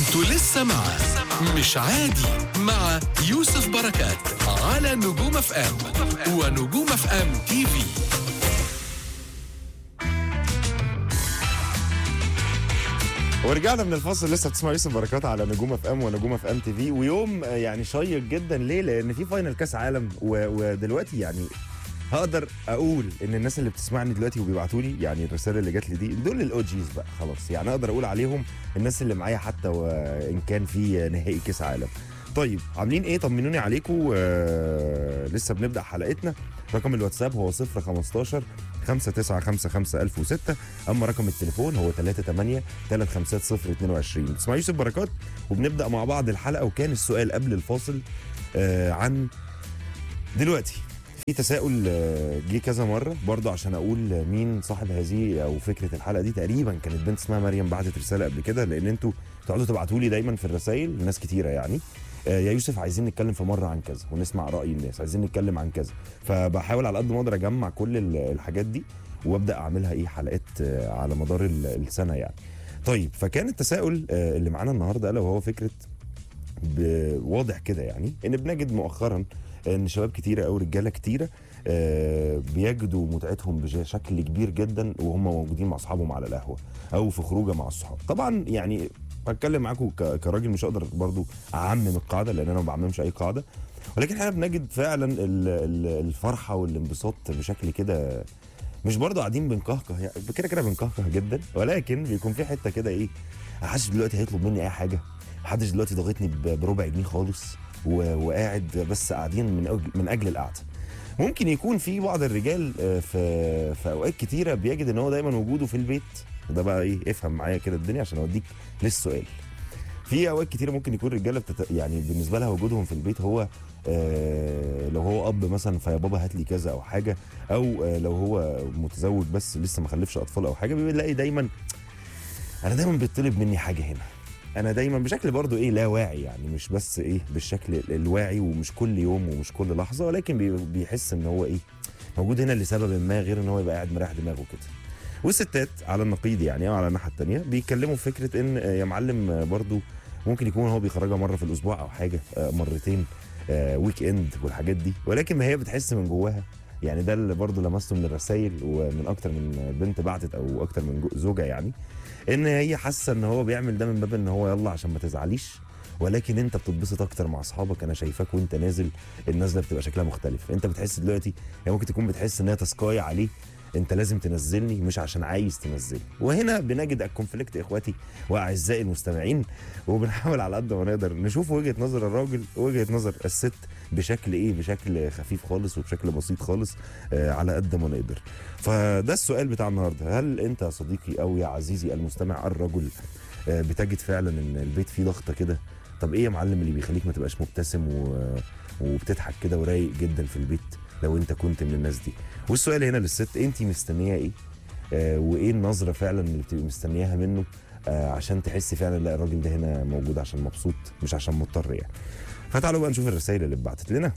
انتوا لسه مع مش عادي مع يوسف بركات على نجوم اف ام ونجوم اف ام تي في ورجعنا من الفاصل لسه بتسمع يوسف بركات على نجوم اف ام ونجوم اف ام تي في ويوم آه، يعني شيق جدا ليه؟ لان في فاينل كاس عالم و- ودلوقتي يعني هقدر اقول ان الناس اللي بتسمعني دلوقتي وبيبعتوا لي يعني الرساله اللي جات لي دي دول الاوجيز بقى خلاص يعني اقدر اقول عليهم الناس اللي معايا حتى وان كان في نهائي كاس عالم. طيب عاملين ايه طمنوني عليكم آه لسه بنبدا حلقتنا رقم الواتساب هو 015 5955006 اما رقم التليفون هو 38 350 تسمع يوسف بركات وبنبدا مع بعض الحلقه وكان السؤال قبل الفاصل آه عن دلوقتي في تساؤل آه، جه كذا مره برضه عشان اقول مين صاحب هذه او فكره الحلقه دي تقريبا كانت بنت اسمها مريم بعتت رساله قبل كده لان انتوا تقعدوا تبعتوا لي دايما في الرسائل ناس كتيره يعني آه، يا يوسف عايزين نتكلم في مره عن كذا ونسمع راي الناس عايزين نتكلم عن كذا فبحاول على قد ما اقدر اجمع كل ال- الحاجات دي وابدا اعملها ايه حلقات آه، على مدار ال- السنه يعني طيب فكان التساؤل آه، اللي معانا النهارده الا وهو فكره ب- واضح كده يعني ان بنجد مؤخرا ان شباب كتيره او رجاله كتيره آه، بيجدوا متعتهم بشكل كبير جدا وهم موجودين مع اصحابهم على القهوه او في خروجه مع الصحاب طبعا يعني بتكلم معاكم ك- كراجل مش هقدر برضو اعمم القاعده لان انا ما بعممش اي قاعده ولكن احنا بنجد فعلا ال- ال- الفرحه والانبساط بشكل كده مش برضه قاعدين بنكهكه يعني كده كده بنكهكه جدا ولكن بيكون في حته كده ايه محدش دلوقتي هيطلب مني اي حاجه محدش دلوقتي ضاغطني ب- بربع جنيه خالص و- وقاعد بس قاعدين من أجل من اجل القعده ممكن يكون في بعض الرجال آه، في في اوقات كتيره بيجد ان هو دايما وجوده في البيت وده بقى ايه افهم معايا كده الدنيا عشان اوديك للسؤال في اوقات كتيره ممكن يكون رجاله بتت... يعني بالنسبه لها وجودهم في البيت هو آه لو هو اب مثلا فيا بابا هات لي كذا او حاجه او آه لو هو متزوج بس لسه ما خلفش اطفال او حاجه بيلاقي دايما انا دايما بيطلب مني حاجه هنا انا دايما بشكل برضو ايه لا واعي يعني مش بس ايه بالشكل ال- الواعي ومش كل يوم ومش كل لحظه ولكن بي- بيحس ان هو ايه موجود هنا لسبب ما غير ان هو يبقى قاعد مريح دماغه كده والستات على النقيض يعني او على الناحيه الثانيه بيتكلموا في فكره ان آه، يا معلم آه، برضو ممكن يكون هو بيخرجها مره في الاسبوع او حاجه آه، مرتين آه، ويك اند والحاجات دي ولكن ما هي بتحس من جواها يعني ده اللي برضه لمسته من الرسائل ومن اكتر من بنت بعتت او اكتر من جو- زوجه يعني ان هي حاسه ان هو بيعمل ده من باب ان هو يلا عشان ما تزعليش ولكن انت بتتبسط اكتر مع اصحابك انا شايفاك وانت نازل النازله بتبقى شكلها مختلف انت بتحس دلوقتي يعني ممكن تكون بتحس ان هي تسكاي عليه انت لازم تنزلني مش عشان عايز تنزلني وهنا بنجد الكونفليكت اخواتي واعزائي المستمعين وبنحاول على قد ما نقدر نشوف وجهه نظر الراجل ووجهه نظر الست بشكل ايه بشكل خفيف خالص وبشكل بسيط خالص آه على قد ما نقدر فده السؤال بتاع النهارده هل انت يا صديقي او يا عزيزي المستمع الرجل آه بتجد فعلا ان البيت فيه ضغطه كده طب ايه يا معلم اللي بيخليك ما تبقاش مبتسم و... وبتضحك كده ورايق جدا في البيت لو انت كنت من الناس دي والسؤال هنا للست انت مستنيه ايه آه وايه النظره فعلا اللي بتبقي مستنياها منه آه عشان تحسي فعلا لا الراجل ده هنا موجود عشان مبسوط مش عشان مضطر يعني فتعالوا بقى نشوف الرسائل اللي اتبعتت لنا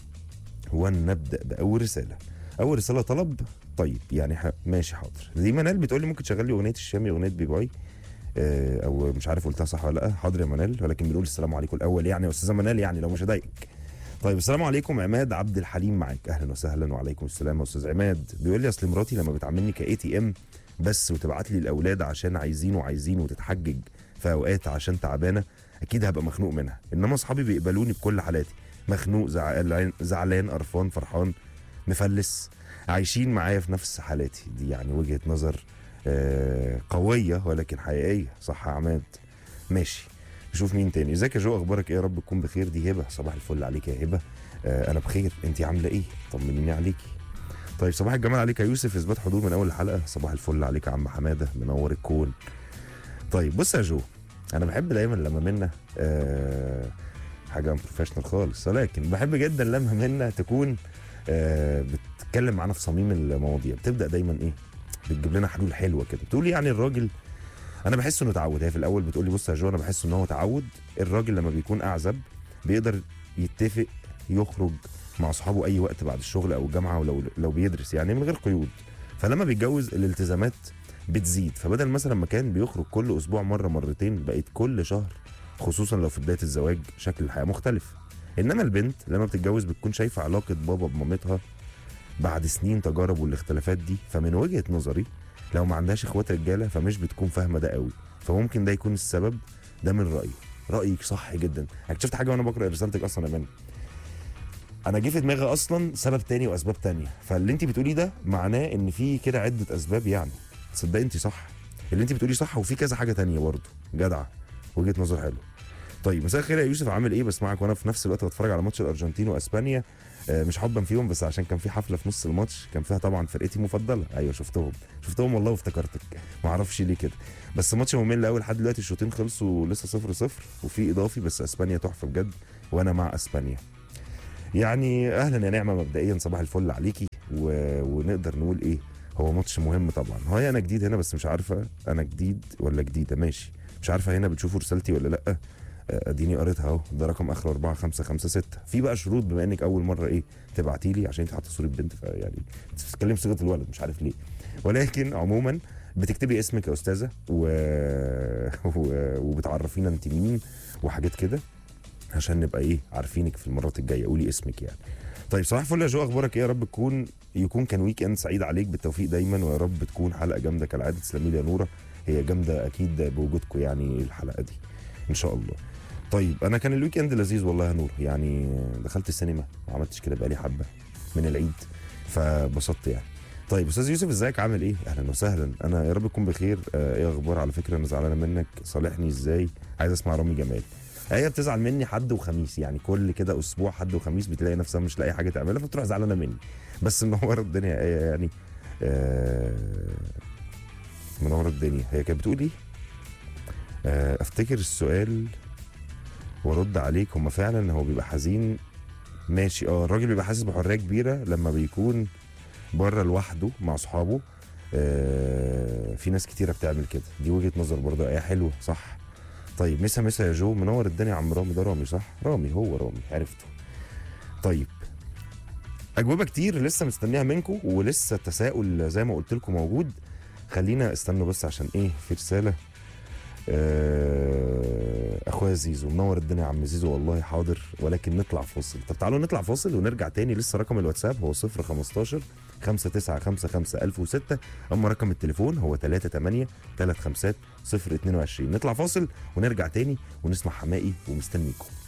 ونبدا باول رساله اول رساله طلب طيب يعني ح... ماشي حاضر دي منال بتقول لي ممكن تشغل لي اغنيه الشامي اغنيه بي باي آه، او مش عارف قلتها صح ولا لا حاضر يا منال ولكن بنقول السلام عليكم الاول يعني يا استاذه منال يعني لو مش هضايقك طيب السلام عليكم عماد عبد الحليم معاك اهلا وسهلا وعليكم السلام يا استاذ عماد بيقول لي اصل مراتي لما بتعاملني كاي تي ام بس وتبعت لي الاولاد عشان عايزين وعايزين وتتحجج في اوقات عشان تعبانه اكيد هبقى مخنوق منها انما اصحابي بيقبلوني بكل حالاتي مخنوق زعلان زعلان قرفان فرحان مفلس عايشين معايا في نفس حالاتي دي يعني وجهه نظر آه، قويه ولكن حقيقيه صح يا عماد ماشي نشوف مين تاني ازيك يا جو اخبارك ايه يا رب تكون بخير دي هبه صباح الفل عليك يا هبه آه انا بخير انت عامله ايه طمنيني عليكي طيب صباح الجمال عليك يا يوسف اثبات حضور من اول الحلقه صباح الفل عليك يا عم حماده منور الكون طيب بص يا جو انا بحب دايما لما منا آه حاجه بروفيشنال خالص ولكن بحب جدا لما منا تكون آه بتتكلم معانا في صميم المواضيع بتبدا دايما ايه بتجيب لنا حلول حلوه كده بتقول يعني الراجل انا بحس انه تعود هي في الاول بتقول لي بص يا جو انا بحس ان هو تعود الراجل لما بيكون اعزب بيقدر يتفق يخرج مع اصحابه اي وقت بعد الشغل او الجامعه ولو لو بيدرس يعني من غير قيود فلما بيتجوز الالتزامات بتزيد فبدل مثلا ما كان بيخرج كل اسبوع مره مرتين بقت كل شهر خصوصا لو في بدايه الزواج شكل الحياه مختلف انما البنت لما بتتجوز بتكون شايفه علاقه بابا بمامتها بعد سنين تجارب والاختلافات دي فمن وجهه نظري لو ما عندهاش اخوات رجاله فمش بتكون فاهمه ده قوي فممكن ده يكون السبب ده من رايي رايك صح جدا اكتشفت حاجه وانا بقرا رسالتك اصلا يا مان انا جه في دماغي اصلا سبب تاني واسباب تانية فاللي انت بتقوليه ده معناه ان في كده عده اسباب يعني تصدقي انت صح اللي انت بتقوليه صح وفي كذا حاجه تانية برضه جدعه وجهه نظر حلوه طيب مساء الخير يا يوسف عامل ايه بسمعك وانا في نفس الوقت بتفرج على ماتش الارجنتين واسبانيا آه، مش حبا فيهم بس عشان كان في حفله في نص الماتش كان فيها طبعا فرقتي المفضله ايوه شفتهم شفتهم والله وافتكرتك ما اعرفش ليه كده بس ماتش ممل قوي لحد دلوقتي الشوطين خلصوا لسه صفر صفر وفي اضافي بس اسبانيا تحفه بجد وانا مع اسبانيا يعني اهلا يا نعمه مبدئيا صباح الفل عليكي و... ونقدر نقول ايه هو ماتش مهم طبعا هو انا جديد هنا بس مش عارفه انا جديد ولا جديده ماشي مش عارفه هنا بتشوفوا رسالتي ولا لا آه، اديني قريتها اهو ده رقم اخر 4556 في بقى شروط بما انك اول مره ايه تبعتي لي عشان انت حاطه صوره بنت فيعني بتتكلم صيغه الولد مش عارف ليه ولكن عموما بتكتبي اسمك يا استاذه و... و... وبتعرفينا انت مين وحاجات كده عشان نبقى ايه عارفينك في المرات الجايه قولي اسمك يعني طيب صباح الفل يا جو اخبارك ايه يا رب تكون يكون كان ويك اند سعيد عليك بالتوفيق دايما ويا رب تكون حلقه جامده كالعاده تسلمي لي يا نوره هي جامده اكيد بوجودكم يعني الحلقه دي ان شاء الله طيب انا كان الويك اند لذيذ والله يا نور يعني دخلت السينما ما عملتش كده بقالي حبه من العيد فبسطت يعني طيب استاذ يوسف ازيك عامل ايه اهلا وسهلا انا يا رب تكون بخير آه ايه اخبار على فكره انا زعلانه منك صالحني ازاي عايز اسمع رامي جمال هي بتزعل مني حد وخميس يعني كل كده اسبوع حد وخميس بتلاقي نفسها مش لاقي حاجه تعملها فتروح زعلانه مني بس منور الدنيا هي يعني آه منور الدنيا هي كانت بتقول ايه آه افتكر السؤال وارد عليك هما فعلا هو بيبقى حزين ماشي اه الراجل بيبقى حاسس بحريه كبيره لما بيكون بره لوحده مع اصحابه آه في ناس كتيره بتعمل كده دي وجهه نظر برضه ايه حلوه صح طيب مسا مسا يا جو منور الدنيا يا عم رامي ده رامي صح رامي هو رامي عرفته طيب اجوبه كتير لسه مستنيها منكم ولسه التساؤل زي ما قلت لكم موجود خلينا استنوا بس عشان ايه في رساله آه، اخويا زيزو منور الدنيا يا عم زيزو والله حاضر ولكن نطلع فاصل طب تعالوا نطلع فاصل ونرجع تاني لسه رقم الواتساب هو 015 5955 1006 اما رقم التليفون هو 38 35 022 نطلع فاصل ونرجع تاني ونسمع حمائي ومستنيكم